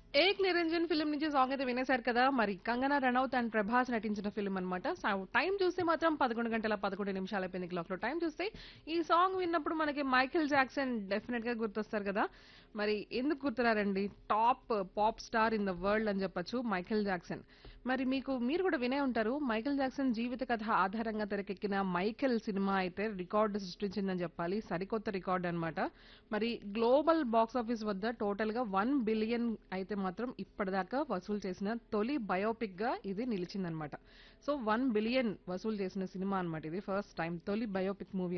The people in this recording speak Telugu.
ఏక్ నిరంజన్ ఫిల్మ్ నుంచి సాంగ్ అయితే వినేశారు కదా మరి కంగనా రనౌత్ అండ్ ప్రభాస్ నటించిన ఫిల్మ్ అనమాట టైం చూస్తే మాత్రం పదకొండు గంటల పదకొండు నిమిషాలు అయిపోయింది క్లాక్ లో టైం చూస్తే ఈ సాంగ్ విన్నప్పుడు మనకి మైకేల్ జాక్సన్ డెఫినెట్ గా గుర్తొస్తారు కదా మరి ఎందుకు గుర్తురారండి top pop star in the world అని చెప్పొచ్చు మైకేల్ జాక్సన్ మరి మీకు మీరు కూడా వినే ఉంటారు మైకేల్ జాక్సన్ జీవిత కథ ఆధారంగా తెరకెక్కిన మైకేల్ సినిమా అయితే రికార్డు సృష్టించిందని చెప్పాలి సరికొత్త రికార్డ్ అన్నమాట మరి గ్లోబల్ బాక్స్ ఆఫీస్ వద్ద టోటల్ గా వన్ బిలియన్ అయితే మాత్రం ఇప్పటిదాకా వసూలు చేసిన తొలి బయోపిక్ గా ఇది నిలిచిందనమాట సో వన్ బిలియన్ వసూలు చేసిన సినిమా అన్నమాట ఇది ఫస్ట్ టైం తొలి బయోపిక్ మూవీ